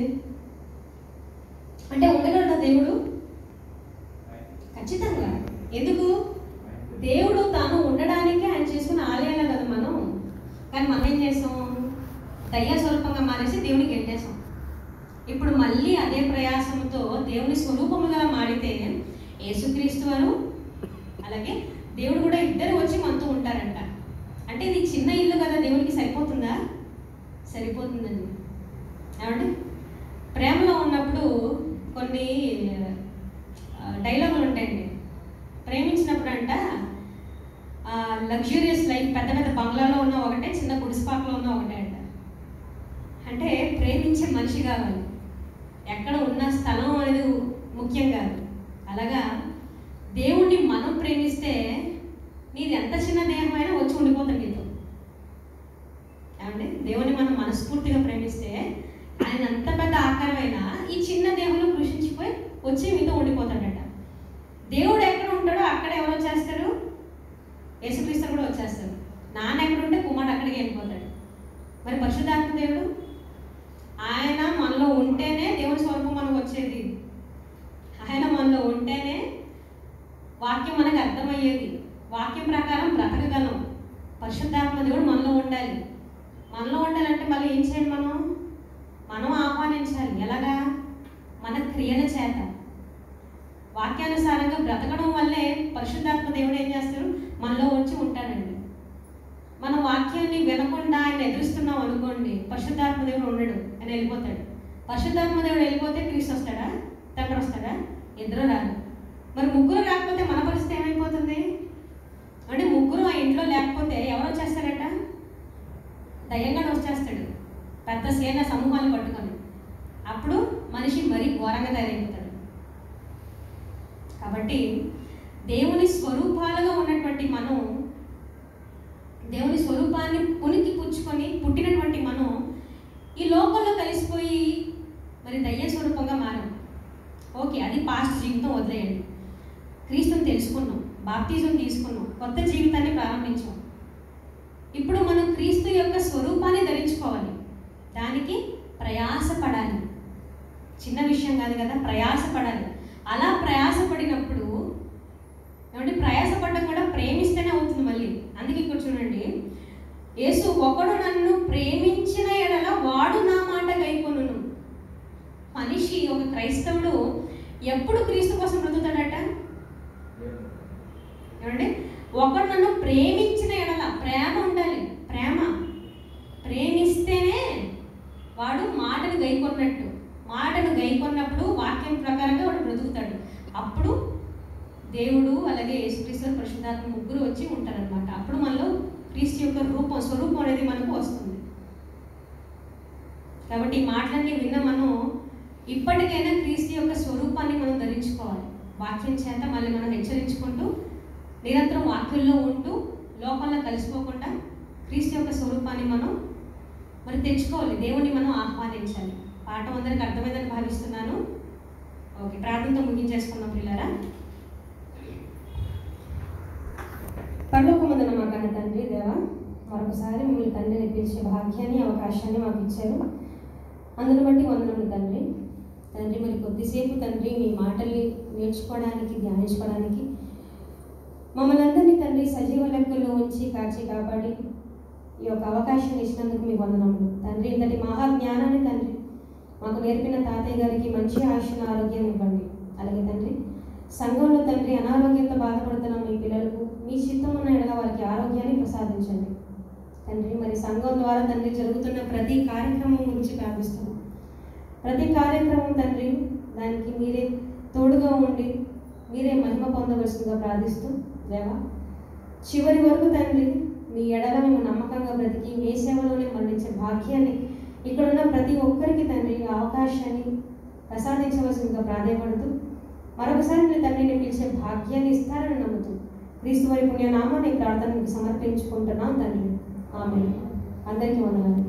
అంటే ఉండగలడా దేవుడు ఖచ్చితంగా ఎందుకు దేవుడు తాను ఉండడానికి ఆయన చేసుకున్న ఆలయాలే కదా మనం కానీ మనం ఏం చేస్తాం దయ్య స్వరూపంగా మారేసి దేవునికి ఎట్టేసాం ఇప్పుడు మళ్ళీ అదే ప్రయాసంతో దేవుని స్వరూపముగా మారితే యేసుక్రీస్తు వారు అలాగే దేవుడు కూడా ఇద్దరు వచ్చి మనతో ఉంటారంట అంటే ఇది చిన్న ఇల్లు కదా దేవునికి సరిపోతుందా సరిపోతుందండి ఏమండి ప్రేమలో ఉన్నప్పుడు కొన్ని ఆ, డైలాగులు ఉంటాయండి ప్రేమించినప్పుడు అంట లగ్జూరియస్ లైఫ్ పెద్ద పెద్ద బంగ్లాలో ఉన్న ఒకటే చిన్న గుడిసిపాకలో ఉన్న ఒకటే అంట అంటే ప్రేమించే మనిషి కావాలి ఎక్కడ ఉన్న స్థలం అనేది ముఖ్యం కాదు అలాగా దేవుణ్ణి మనం ప్రేమిస్తే నీది ఎంత చిన్న దేహమైనా వచ్చి ఉండిపోతుంది నీతో ఏమండి దేవుని మనం మనస్ఫూర్తిగా ప్రేమిస్తే ఆయన అంత పెద్ద ఆకారమైనా ఈ చిన్న దేహంలో కృషించిపోయి వచ్చి మీతో ఉండిపోతాడట దేవుడు ఎక్కడ ఉంటాడో అక్కడ ఎవరు వచ్చేస్తారు యేసుక్రీస్తు కూడా వచ్చేస్తారు నాన్న ఎక్కడ ఉంటే కుమారుడు అక్కడికి వెళ్ళిపోతాడు మరి పరిశుద్ధాత్మ దేవుడు ఆయన మనలో ఉంటేనే దేవుని స్వరూపం మనకు వచ్చేది ఆయన మనలో ఉంటేనే వాక్యం మనకు అర్థమయ్యేది వాక్యం ప్రకారం బ్రతకగలం పరిశుద్ధాత్మ దేవుడు మనలో ఉండాలి మనలో ఉండాలంటే మళ్ళీ ఏం చేయాలి మనం మనం ఆహ్వానించాలి ఎలాగా మన క్రియల చేత వాక్యానుసారంగా బ్రతకడం వల్లే పరిశుద్ధాత్మ దేవుడు ఏం చేస్తాడు మనలో వచ్చి ఉంటాడండి మన వాక్యాన్ని వినకుండా ఆయన ఎదురుస్తున్నాం అనుకోండి పరిశుద్ధాత్మ దేవుడు ఉండడు ఆయన వెళ్ళిపోతాడు పరిశుద్ధాత్మ దేవుడు వెళ్ళిపోతే క్రీస్తు వస్తాడా తండ్రి వస్తాడా ఇద్దరు రాదు మరి ముగ్గురు రాకపోతే మన పరిస్థితి ఏమైపోతుంది అంటే ముగ్గురు ఆ ఇంట్లో లేకపోతే ఎవరు వచ్చేస్తారట దయ్యంగా వచ్చేస్తాడు పెద్ద సేన సమూహాన్ని పట్టుకొని అప్పుడు మనిషి మరీ ఘోరంగా తయారైపోతాడు కాబట్టి దేవుని స్వరూపాలుగా ఉన్నటువంటి మనం దేవుని స్వరూపాన్ని పునికి పుచ్చుకొని పుట్టినటువంటి మనం ఈ లోకంలో కలిసిపోయి మరి దయ్య స్వరూపంగా మారాం ఓకే అది పాస్ట్ జీవితం వదిలేయండి క్రీస్తుని తెలుసుకున్నాం బాప్తిజం తీసుకున్నాం కొత్త జీవితాన్ని ప్రారంభించాం ఇప్పుడు మనం క్రీస్తు యొక్క స్వరూపాన్ని ధరించుకోవాలి దానికి ప్రయాసపడాలి చిన్న విషయం కాదు కదా ప్రయాసపడాలి అలా ప్రయాసపడినప్పుడు ఏమంటే ప్రయాసపడడం కూడా ప్రేమిస్తేనే అవుతుంది మళ్ళీ అందుకే ఇక్కడ చూడండి యేసు ఒకడు నన్ను ప్రేమించిన ఎడల వాడు నా మాట గైకొనును మనిషి ఒక క్రైస్తవుడు ఎప్పుడు క్రీస్తు కోసం బ్రతుకుతాడట ఏమండి ఒకడు నన్ను ప్రేమించిన ఎడల ప్రేమ ఉండాలి ప్రేమ ప్రేమిస్తేనే వాడు మాటను గైకొన్నట్టు మాటను గైకొన్నప్పుడు వాక్యం ప్రకారంగా వాడు బ్రతుకుతాడు అప్పుడు దేవుడు అలాగే యేసుక్రీస్తు పరిశుద్ధాత్మ ముగ్గురు వచ్చి ఉంటారనమాట అప్పుడు మనలో క్రీస్తు యొక్క రూపం స్వరూపం అనేది మనకు వస్తుంది కాబట్టి ఈ మాటలన్నీ విన్న మనం ఇప్పటికైనా క్రీస్తు యొక్క స్వరూపాన్ని మనం ధరించుకోవాలి వాక్యం చేత మళ్ళీ మనం హెచ్చరించుకుంటూ నిరంతరం వాక్యంలో ఉంటూ లోకంలో కలిసిపోకుండా క్రీస్తు యొక్క స్వరూపాన్ని మనం మరి తెచ్చుకోవాలి దేవుణ్ణి మనం ఆహ్వానించాలి పాఠం అందరికి అర్థమైందని భావిస్తున్నాను ఓకే ప్రార్థనతో ముగించేసుకున్నాం పిల్లరా పరలోకమందున మా కన్న తండ్రి దేవా మరొకసారి మిమ్మల్ని తండ్రి పిలిచే భాగ్యాన్ని అవకాశాన్ని మాకు ఇచ్చారు అందును బట్టి వందనములు తండ్రి తండ్రి మరి కొద్దిసేపు తండ్రి మీ మాటల్ని నేర్చుకోవడానికి ధ్యానించుకోవడానికి మమ్మల్ని అందరినీ తండ్రి సజీవ లెక్కల్లో ఉంచి కాచి కాపాడి ఈ యొక్క అవకాశాన్ని ఇచ్చినందుకు మీ వందనములు తండ్రి ఇంతటి మహాజ్ఞానాన్ని తండ్రి మాకు నేర్పిన తాతయ్య గారికి మంచి ఆయుష్ను ఆరోగ్యం ఇవ్వండి అలాగే తండ్రి సంఘంలో తండ్రి అనారోగ్యంతో బాధపడుతున్న మీ పిల్లలకు మీ చిత్తం ఉన్న ఎడల వారికి ఆరోగ్యాన్ని ప్రసాదించండి తండ్రి మరి సంఘం ద్వారా తండ్రి జరుగుతున్న ప్రతి కార్యక్రమం గురించి ప్రార్థిస్తున్నాం ప్రతి కార్యక్రమం తండ్రి దానికి మీరే తోడుగా ఉండి మీరే మహిమ పొందవలసిందిగా ప్రార్థిస్తూ దేవా చివరి వరకు తండ్రి మీ ఎడల మేము నమ్మకంగా బ్రతికి మీ సేవలోనే మరణించే భాగ్యాన్ని ఇక్కడున్న ప్రతి ఒక్కరికి తండ్రి ఆ అవకాశాన్ని ప్రసాదించవలసిందిగా ప్రాధాయపడుతూ మరొకసారి మీ తండ్రిని పిలిచే భాగ్యాన్ని ఇస్తారని నమ్ముతూ క్రీస్తు వారి పుణ్యనామాన్ని ప్రార్థన మీకు సమర్పించుకుంటున్నాం తండ్రి ఆమె అందరికీ వందనాలు